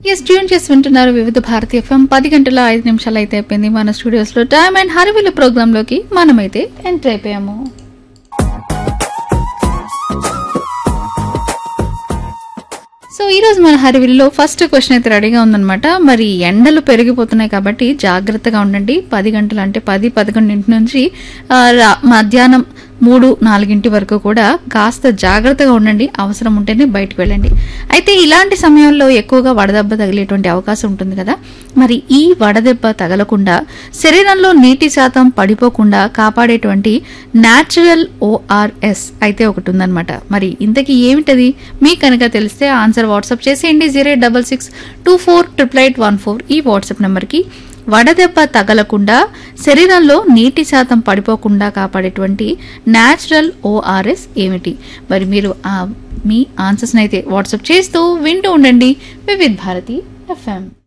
yes tune చేసి వింటున్నారు వివిధ భారతి ఎఫ్ఎం పది గంటల ఐదు నిమిషాలు అయితే అయిపోయింది మన స్టూడియోస్ లో టైమ్ అండ్ హరివిల్ ప్రోగ్రామ్ లోకి మనమైతే ఎంటర్ అయిపోయాము సో ఈ రోజు మన హరివిల్లో ఫస్ట్ క్వశ్చన్ అయితే రెడీగా ఉందన్నమాట మరి ఎండలు పెరిగిపోతున్నాయి కాబట్టి జాగ్రత్తగా ఉండండి పది గంటలు అంటే పది పదకొండింటి నుంచి ఆ, రా- మధ్యాహ్నం మూడు నాలుగింటి వరకు కూడా కాస్త జాగ్రత్తగా ఉండండి అవసరం ఉంటేనే బయటకు వెళ్ళండి అయితే ఇలాంటి సమయంలో ఎక్కువగా వడదెబ్బ తగిలేటువంటి అవకాశం ఉంటుంది కదా మరి ఈ వడదెబ్బ తగలకుండా శరీరంలో నీటి శాతం పడిపోకుండా కాపాడేటువంటి న్యాచురల్ ఓఆర్ఎస్ అయితే ఒకటి ఉందన్నమాట మరి ఇంతకీ ఏమిటది మీకు కనుక తెలిస్తే ఆన్సర్ వాట్సాప్ చేసేయండి zero double six two four triple eight one four ఈ వాట్సాప్ నెంబర్కి వడదెబ్బ తగలకుండా శరీరంలో నీటి శాతం పడిపోకుండా కాపాడేటువంటి న్యాచురల్ ఓఆర్ఎస్ ఏమిటి మరి మీరు ఆ మీ ఆన్సర్స్ని అయితే వాట్సాప్ చేస్తూ వింటూ ఉండండి వివిధ్ భారతి ఎఫ్ఎం